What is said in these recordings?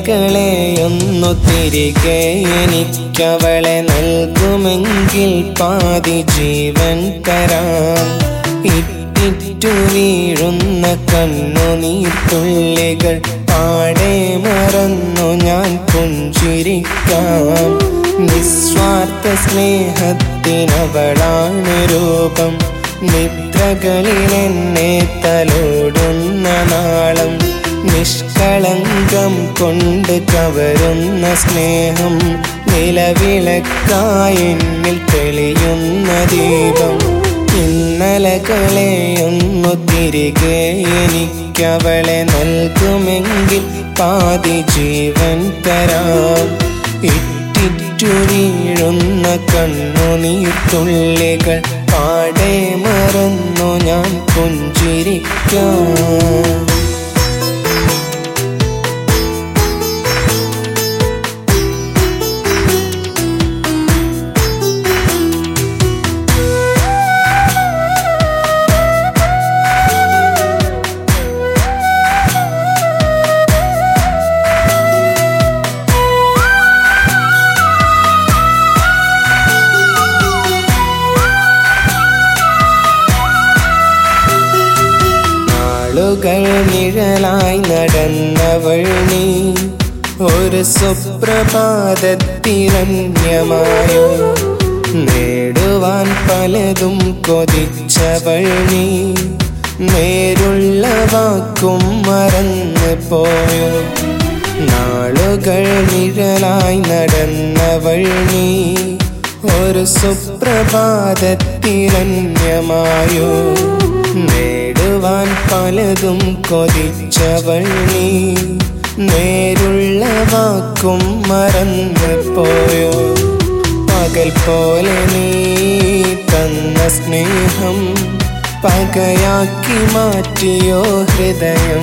ഇന്നലകളെ ഒന്നു തിരികെ എനിക്കവളെ നൽകുമെങ്കിൽ പാതി ജീവൻ തരാം ഇട്ടിറ്റു വീഴുന്ന കണ്ണുനീർത്തുള്ളികൾ പാടെ മറന്നു ഞാൻ പുഞ്ചിരിക്കാം നിസ്വാർത്ഥ സ്നേഹത്തിനവളാണ് രൂപം നിദ്രകളിൽ എന്നെ തലോടുന്ന നാളം നിഷ്കളങ്കം കൊണ്ട് കവരുന്ന സ്നേഹം നിലവിളക്കായി എന്നിൽ തെളിയുന്ന ദീപം ഇന്നലകളെ ഒന്നു തിരികെ എനിക്കവളെ നൽകുമെങ്കിൽ പാതി ജീവൻ തരാം ഇട്ടിറ്റു വീഴുന്ന കണ്ണുനീർത്തുള്ളികൾ പാടെ മറന്നു ഞാൻ പുഞ്ചിരിക്കാം നാളുകൾ നിഴലായി നടന്നവൾ നീ ഒരു സുപ്രഭാതത്തിരണ്യമായോ നേടുവാൻ പലതും കൊതിച്ചവൾ നീ നേരുള്ള വാക്കും മറന്നു പോയോ നാളുകൾ നിഴലായി നടന്നവൾ നീ ഒരു സുപ്രഭാതത്തിരണ്യമായോ നേടുവാൻ പലതും കൊതിച്ചവൾ നീ നേരുള്ള വാക്കും മറന്നു പോയോ പകൽ പോലെ നീ തന്ന സ്നേഹം പകയാക്കി മാറ്റിയോ ഹൃദയം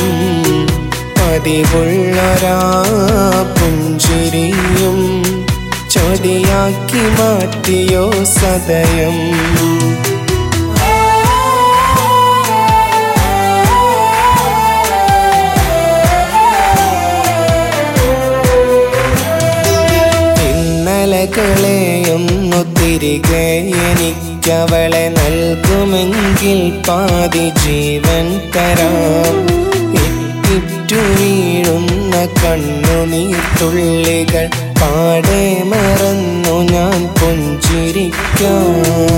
പതിവുള്ളൊരാ പുഞ്ചിരിയും ചൊടിയാക്കി മാറ്റിയോ സദയം ഇന്നലകളെ ഒന്നു തിരികെ എനിക്കവളെ നൽകുമെങ്കിൽ പാതി ജീവൻ തരാം ഇട്ടിറ്റു വീഴുന്ന കണ്ണുനീർത്തുള്ളികൾ പാടെ മറന്നു ഞാൻ പുഞ്ചിരിക്കാം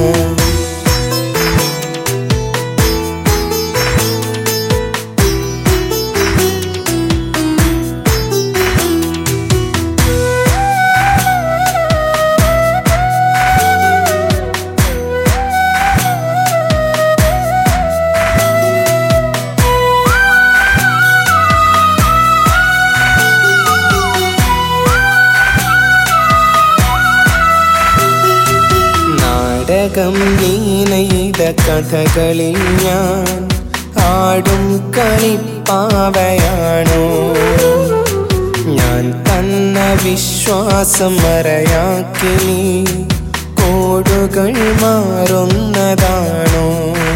നാടകം നീ നെയ്ത കഥകളിൽ ഞാൻ ആടും കളിപ്പാവയാണോ ഞാൻ തന്ന വിശ്വാസം മറയാക്കി നീ കോടുകൾ മാറുന്നതാണോ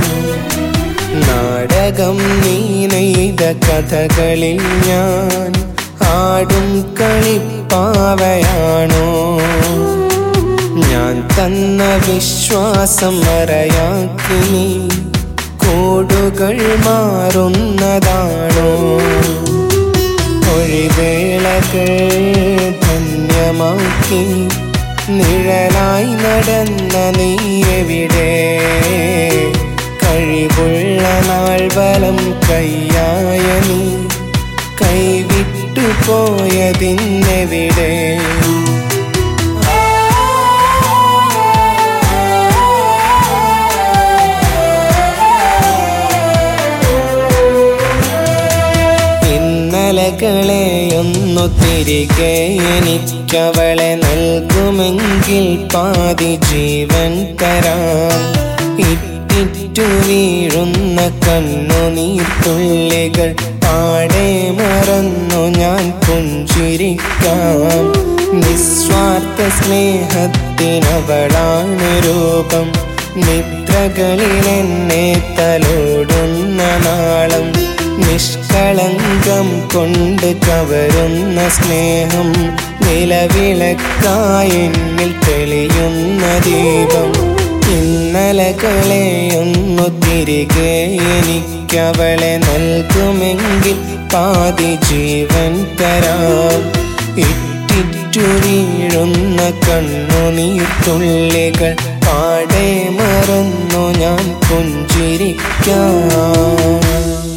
നാടകം നീ നെയ്ത കഥകളിൽ ഞാൻ ആടും കളിപ്പാവയാണോ ഞാൻ തന്ന വിശ്വാസം മറയാക്കി നീ കോടുകൾ മാറുന്നതാണോ ഒഴിവേളകൾ ധന്യമാക്കി നിഴലായി നടന്ന നീ എവിടെ കഴിവുള്ള നാൾ ബലം കയ്യായ നീ കൈവിട്ടു പോയതിന്നെവിടെ ഇന്നലകളെ ഒന്നു തിരികെ എനിക്കവളെ നൽകുമെങ്കിൽ പാതി ജീവൻ തരാം ഇട്ടിറ്റു വീഴുന്ന കണ്ണുനീർത്തുള്ളികൾ പാടെ മറന്നു ഞാൻ പുഞ്ചിരിക്കാം നിസ്വാർത്ഥ സ്നേഹത്തിനവളാണ് രൂപം നിദ്രകളിൽ എന്നെ തലോടുന്ന നാളം നിഷ്കളങ്കം കൊണ്ട് കവരുന്ന സ്നേഹം നിലവിളക്കായെന്നിൽ തെളിയുന്ന ദീപം ഇന്നലകളെ ഒന്നു തിരികെ എനിക്കവളെ നൽകുമെങ്കിൽ പാതി ജീവൻ തരാം ഇറ്റിറ്റു വീഴുന്ന കണ്ണുനീർത്തുള്ളികൾ പാടെ മറന്നു ഞാൻ പുഞ്ചിരിക്കാം